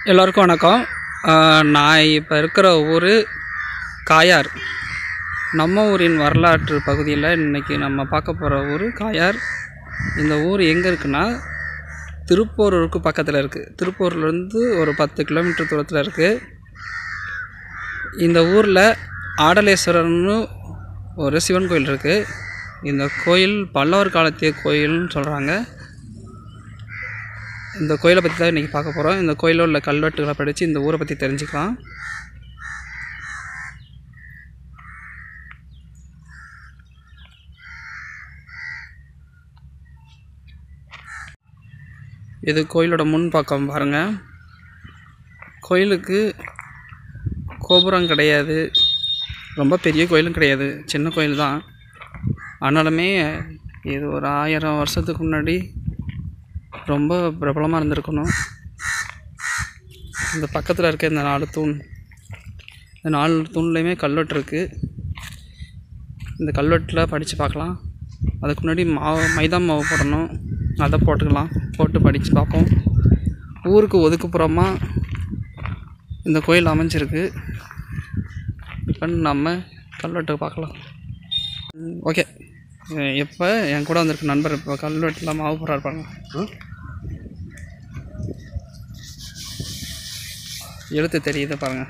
எல்லோருக்கும் வணக்கம் ஆஹ் நான் இப்போ இருக்கிற ஊர் காயார் நம்ம ஊரின் வரலாற்று பகுதியில் இன்றைக்கி நம்ம பார்க்க போகிற ஊர் காயார் இந்த ஊர் எங்கே இருக்குன்னா திருப்போரூருக்கு பக்கத்தில் இருக்குது திருப்பூர்லேருந்து ஒரு பத்து கிலோமீட்டர் தூரத்தில் இருக்குது இந்த ஊரில் ஆடலேஸ்வரர்னு ஒரு சிவன் கோயில் இருக்குது இந்த கோயில் பல்லவர் காலத்திய கோயில்னு சொல்கிறாங்க இந்த கோயிலை பற்றி தான் இன்றைக்கி பார்க்க போகிறோம் இந்த கோயிலில் உள்ள கல்வெட்டுகளை படித்து இந்த ஊரை பற்றி தெரிஞ்சுக்கலாம் இது கோயிலோட முன் பக்கம் பாருங்கள் கோயிலுக்கு கோபுரம் கிடையாது ரொம்ப பெரிய கோயிலும் கிடையாது சின்ன கோயில் தான் ஆனாலுமே இது ஒரு ஆயிரம் வருஷத்துக்கு முன்னாடி ரொம்ப பிரபலமாக இருந்திருக்கணும் இந்த பக்கத்தில் இருக்க இந்த நாலு தூண் இந்த நாலு தூண்லேயுமே கல்வெட்டு இருக்குது இந்த கல்வெட்டில் படித்து பார்க்கலாம் அதுக்கு முன்னாடி மாவு மைதா மாவு போடணும் அதை போட்டுக்கலாம் போட்டு படித்து பார்ப்போம் ஊருக்கு ஒதுக்குப்புறமாக இந்த கோயில் அமைஞ்சிருக்கு இப்போ நம்ம கல்வெட்டு பார்க்கலாம் ஓகே இப்போ என் கூட வந்திருக்க நண்பர் இப்போ கல்வெட்டில் மாவு போடுறாரு பாருங்க எழுத்து தெரியுது பாருங்க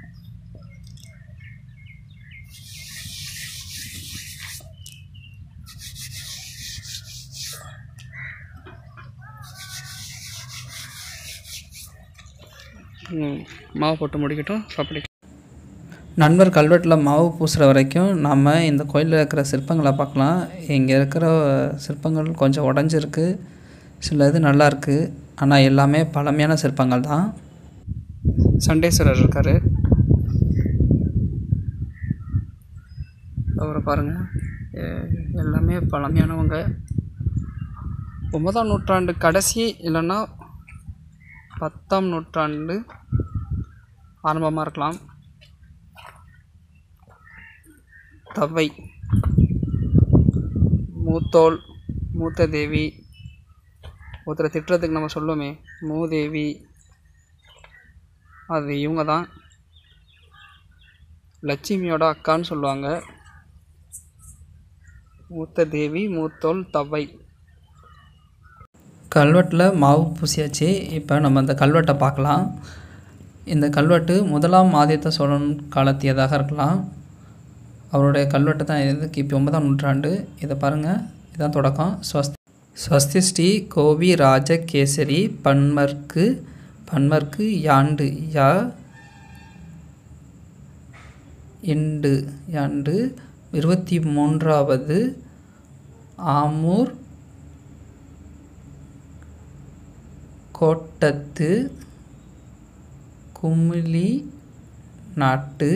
ம், மாவு போட்டு முடிக்கட்டும் அப்படி நண்பர் கல்வெட்டில் மாவு பூசுகிற வரைக்கும் நம்ம இந்த கோயிலில் இருக்கிற சிற்பங்களை பார்க்கலாம் இங்கே இருக்கிற சிற்பங்கள் கொஞ்சம் உடஞ்சிருக்கு சில இது நல்லா இருக்குது ஆனால் எல்லாமே பழமையான சிற்பங்கள் தான் சண்டேஸ்வரர் இருக்கார் அவரை பாருங்கள் எ- எல்லாமே பழமையானவங்க ஒன்பதாம் நூற்றாண்டு கடைசி இல்லைன்னா பத்தாம் நூற்றாண்டு ஆரம்பமாக இருக்கலாம் தவை மூத்தோள் மூத்த தேவி ஒருத்தரை திட்டுறதுக்கு நம்ம சொல்லுவோமே மூதேவி அது இவங்க தான் லட்சுமியோட அக்கான்னு சொல்லுவாங்க மூத்த தேவி மூத்தோள் தவை கல்வெட்டில் மாவு பூசியாச்சு இப்போ நம்ம அந்த கல்வெட்டை பார்க்கலாம் இந்த கல்வெட்டு முதலாம் ஆதித்த சோழன் காலத்தியதாக இருக்கலாம் அவருடைய கல்வெட்டு தான் இது கிபி ஒன்பதாம் நூற்றாண்டு இதை பாருங்கள் இதுதான் தொடக்கம் ஸ்வஸ்தி ஸ்வஸ்தி ஸ்ரீ கோவி ராஜ கேசரி பன்மர்க்கு பன்மர்க்கு யாண்டு யா இண்டு யாண்டு இருபத்தி மூன்றாவது ஆமூர் கோட்டத்து குமிழி நாட்டு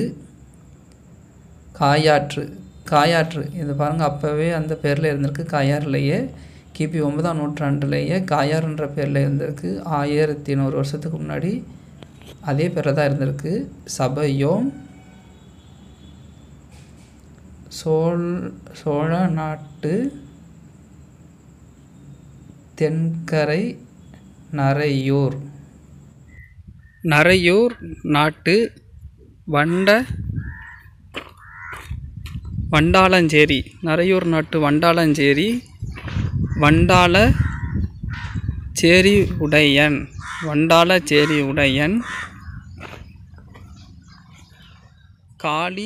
காயாற்று காயாற்று இது பாருங்கள் அப்போவே அந்த பேரில் இருந்திருக்கு காயாறுலேயே கிபி ஒன்பதாம் நூற்றாண்டுலேயே காயாறுன்ற பேரில் இருந்திருக்கு ஆயிரத்தி நூறு வருஷத்துக்கு முன்னாடி அதே பேரில் தான் இருந்திருக்கு சபையோம் சோழ் சோழ நாட்டு தென்கரை நரையூர் நரையூர் நாட்டு வண்ட வண்டாளஞ்சேரி நரையூர் நாட்டு வண்டாளஞ்சேரி வண்டாள சேரி உடையன் வண்டாள சேரி உடையன் காளி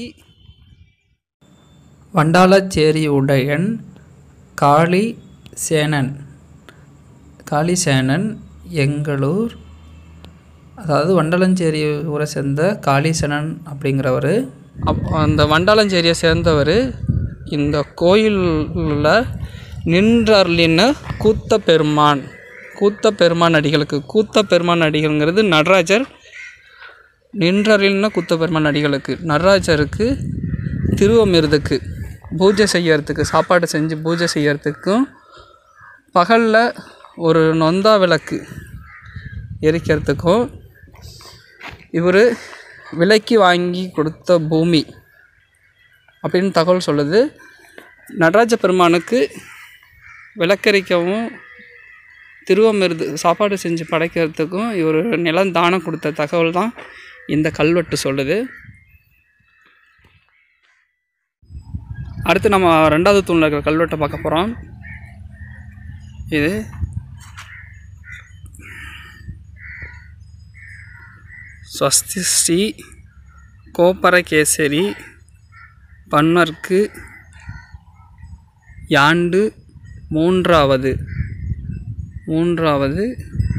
வண்டாளச்சேரி உடையன் காளி சேனன் காளிசேனன் எங்களூர் அதாவது வண்டலஞ்சேரி ஊரை சேர்ந்த காளிசேனன் அப்படிங்கிறவர் அப் அந்த வண்டாளஞ்சேரியை சேர்ந்தவர் இந்த கோயிலில் நின்றர்லின கூத்த பெருமான் கூத்த பெருமான் அடிகளுக்கு கூத்த பெருமான் அடிகள்ங்கிறது நடராஜர் நின்றரில்னா கூத்த பெருமான் அடிகளுக்கு நடராஜருக்கு திருவமிர்துக்கு பூஜை செய்யறதுக்கு சாப்பாடு செஞ்சு பூஜை செய்யறதுக்கும் பகலில் ஒரு நொந்தா விளக்கு எரிக்கிறதுக்கும் இவர் விலைக்கு வாங்கி கொடுத்த பூமி அப்படின்னு தகவல் சொல்லுது நடராஜ பெருமானுக்கு விளக்கரிக்கவும் திருவமிருது சாப்பாடு செஞ்சு படைக்கிறதுக்கும் இவர் நிலம் தானம் கொடுத்த தகவல் தான் இந்த கல்வெட்டு சொல்லுது அடுத்து நம்ம ரெண்டாவது தூணில் இருக்கிற கல்வெட்டை பார்க்க போகிறோம் இது ஸ்வஸ்தி ஸ்ரீ கோப்பரகேசரி பன்மர்க்கு யாண்டு மூன்றாவது மூன்றாவது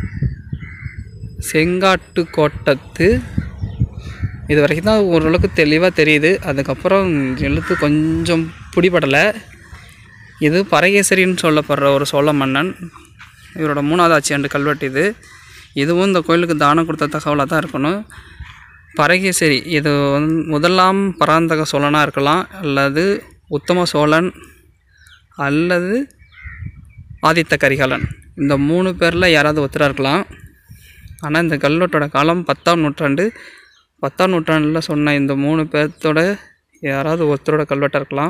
செங்காட்டு கோட்டத்து இது வரைக்கும் தான் ஓரளவுக்கு தெளிவாக தெரியுது அதுக்கப்புறம் எழுத்து கொஞ்சம் பிடிபடலை இது பரகேசரின்னு சொல்லப்படுற ஒரு சோழ மன்னன் இவரோட மூணாவது ஆட்சியாண்டு கல்வெட்டு இது இதுவும் இந்த கோயிலுக்கு தானம் கொடுத்த தகவலாக தான் இருக்கணும் பரகேசரி இது வந்து முதலாம் பராந்தக சோழனாக இருக்கலாம் அல்லது உத்தம சோழன் அல்லது ஆதித்த கரிகாலன் இந்த மூணு பேரில் யாராவது ஒருத்தராக இருக்கலாம் ஆனால் இந்த கல்வெட்டோட காலம் பத்தாம் நூற்றாண்டு பத்தாம் நூற்றாண்டில் சொன்ன இந்த மூணு பேர்த்தோட யாராவது ஒருத்தரோட கல்வெட்டாக இருக்கலாம்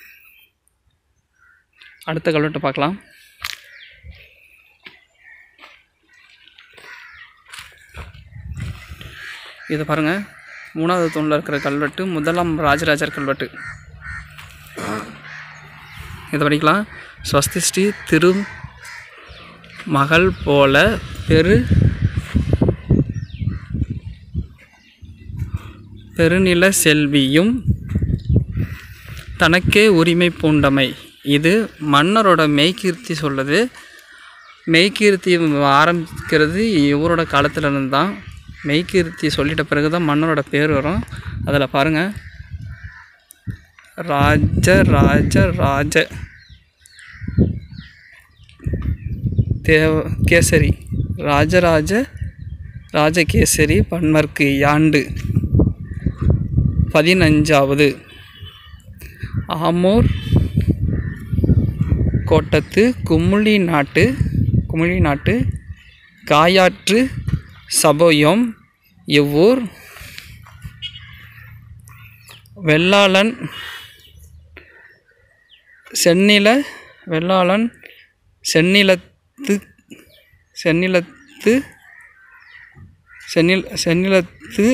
அடுத்த கல்வெட்டை பார்க்கலாம் இது பாருங்கள் மூணாவது தூணில் இருக்கிற கல்வெட்டு முதலாம் ராஜராஜர் கல்வெட்டு இதை படிக்கலாம் ஸ்வஸ்தி ஸ்ரீ திரு மகள் போல பெரு பெருநில செல்வியும் தனக்கே உரிமை பூண்டமை இது மன்னரோட மெய்கீர்த்தி சொல்லுது மெய்கீர்த்தி ஆரம்பிக்கிறது இவரோட காலத்துல இருந்து தான் மெய்கீர்த்தி சொல்லிட்ட பிறகு தான் மன்னரோட பேர் வரும் அதில் பாருங்கள் ராஜ ராஜ ராஜ தேவ கேசரி ராஜராஜ ராஜகேசரி பன்மர்க்கு யாண்டு பதினஞ்சாவது ஆமூர் கோட்டத்து குமுளி நாட்டு குமுளி நாட்டு காயாற்று சபோயம் இவ்வூர் வெள்ளாளன் செந்நில வெள்ளாளன் செந்நிலத்து செந்நிலத்து செந்நில செந்நிலத்து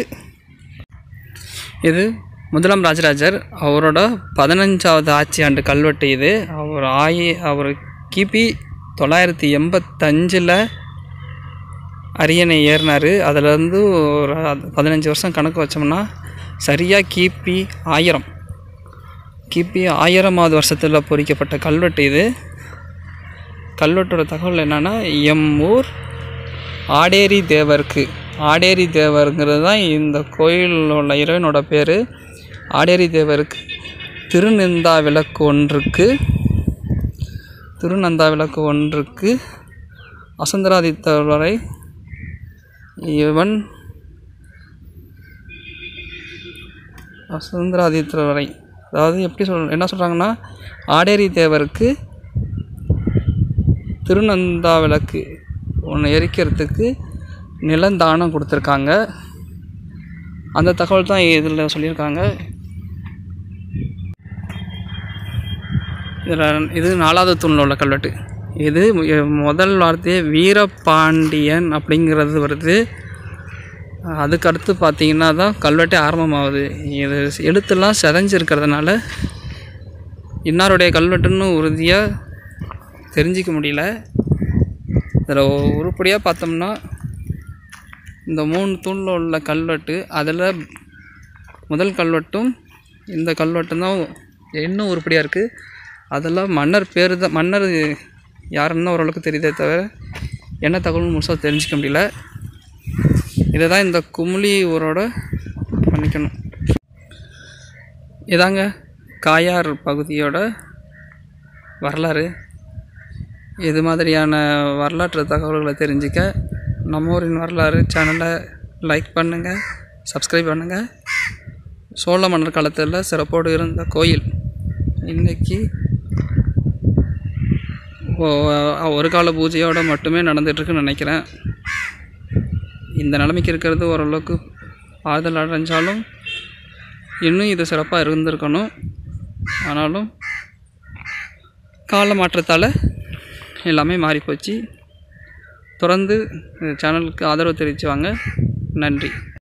இது முதலாம் ராஜராஜர் அவரோட பதினஞ்சாவது ஆட்சி ஆண்டு கல்வெட்டு இது அவர் ஆயி அவர் கிபி தொள்ளாயிரத்தி எண்பத்தஞ்சில் அரியணை ஏறினார் அதுலேருந்து ஒரு பதினஞ்சு வருஷம் கணக்கு வச்சோம்னா சரியாக கிபி ஆயிரம் கிபி ஆயிரமாவது வருஷத்தில் பொறிக்கப்பட்ட கல்வெட்டு இது கல்வெட்டோட தகவல் என்னென்னா எம் ஊர் ஆடேரி தேவருக்கு ஆடேரி தேவருங்கிறது தான் இந்த கோயிலில் உள்ள இறைவனோட பேர் ஆடேரி தேவருக்கு திருநந்தா விளக்கு ஒன்றுக்கு திருநந்தா விளக்கு ஒன்றுக்கு அசந்தராதித்தர் வரை இவன் அசந்தராதித்தர் வரை அதாவது எப்படி சொல் என்ன சொல்கிறாங்கன்னா ஆடேரி தேவருக்கு திருநந்தா விளக்கு ஒன்று எரிக்கிறதுக்கு நிலந்தானம் கொடுத்துருக்காங்க அந்த தகவல் தான் இதில் சொல்லியிருக்காங்க இதில் இது நாலாவது தூணில் உள்ள கல்வெட்டு இது மு- முதல் வார்த்தையே வீரபாண்டியன் அப்படிங்கிறது வருது அதுக்கு அடுத்து பார்த்தீங்கன்னா தான் கல்வெட்டே ஆரம்பமாகுது இது எழுத்தெல்லாம் செதஞ்சிருக்கிறதுனால இன்னாருடைய கல்வெட்டுன்னு உறுதியாக தெரிஞ்சிக்க முடியல இதில் உருப்படியாக பார்த்தோம்னா இந்த மூணு தூணில் உள்ள கல்வெட்டு அதில் முதல் கல்வெட்டும் இந்த கல்வெட்டும் தான் இன்னும் உருப்படியாக இருக்குது அதெல்லாம் மன்னர் பேர் தான் மன்னர் யாருன்னு ஓரளவுக்கு தெரியுதே தவிர என்ன தகவல் முழுசாக தெரிஞ்சிக்க முடியல இதை தான் இந்த குமுளி ஊரோட பண்ணிக்கணும் இதாங்க காயார் பகுதியோட வரலாறு இது மாதிரியான வரலாற்று தகவல்களை தெரிஞ்சுக்க நம்ம ஊரின் வரலாறு சேனலை லைக் பண்ணுங்கள் சப்ஸ்கிரைப் பண்ணுங்கள் சோழ மன்னர் காலத்தில் சிறப்போடு இருந்த கோயில் இன்னைக்கு ஒ- ஒரு கால பூஜையோடு மட்டுமே நடந்துகிட்ருக்குன்னு நினைக்கிறேன் இந்த நிலைமைக்கு இருக்கிறது ஓரளவுக்கு ஆறுதல் அடைஞ்சாலும் இன்னும் இது சிறப்பாக இருந்திருக்கணும் ஆனாலும் கால மாற்றத்தால் எல்லாமே மாறிப்போச்சு தொடர்ந்து சேனலுக்கு ஆதரவு தெரிவித்து வாங்க நன்றி